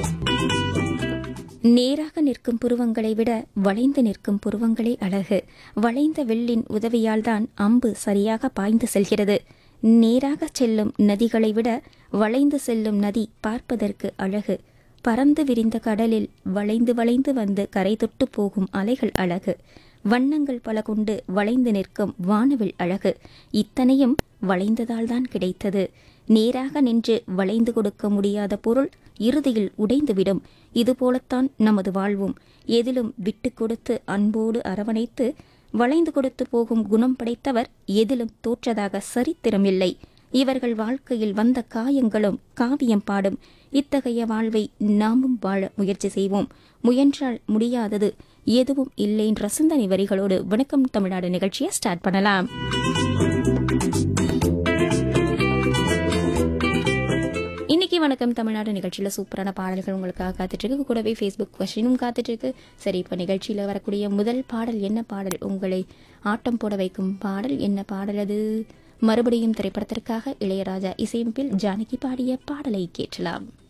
நேராக நிற்கும் புருவங்களை விட வளைந்து நிற்கும் புருவங்களே அழகு வளைந்த வில்லின் உதவியால்தான் அம்பு சரியாக பாய்ந்து செல்கிறது நேராக செல்லும் நதிகளை விட வளைந்து செல்லும் நதி பார்ப்பதற்கு அழகு பறந்து விரிந்த கடலில் வளைந்து வளைந்து வந்து கரை தொட்டு போகும் அலைகள் அழகு வண்ணங்கள் பல கொண்டு வளைந்து நிற்கும் வானவில் அழகு இத்தனையும் வளைந்ததால்தான் கிடைத்தது நேராக நின்று வளைந்து கொடுக்க முடியாத பொருள் இறுதியில் உடைந்துவிடும் இதுபோலத்தான் நமது வாழ்வும் எதிலும் விட்டு கொடுத்து அன்போடு அரவணைத்து வளைந்து கொடுத்து போகும் குணம் படைத்தவர் எதிலும் தோற்றதாக சரித்திரமில்லை இவர்கள் வாழ்க்கையில் வந்த காயங்களும் காவியம் பாடும் இத்தகைய வாழ்வை நாமும் வாழ முயற்சி செய்வோம் முயன்றால் முடியாதது எதுவும் இல்லைன்ற சிந்தனை வரிகளோடு வணக்கம் தமிழ்நாடு நிகழ்ச்சியை ஸ்டார்ட் பண்ணலாம் இன்னைக்கு வணக்கம் தமிழ்நாடு நிகழ்ச்சியில் சூப்பரான பாடல்கள் உங்களுக்காக காத்துட்டு இருக்கு கூடவே ஃபேஸ்புக் கொஸ்டினும் காத்துட்டு இருக்கு சரி இப்போ நிகழ்ச்சியில் வரக்கூடிய முதல் பாடல் என்ன பாடல் உங்களை ஆட்டம் போட வைக்கும் பாடல் என்ன பாடல் அது மறுபடியும் திரைப்படத்திற்காக இளையராஜா இசையமைப்பில் ஜானகி பாடிய பாடலை கேட்கலாம்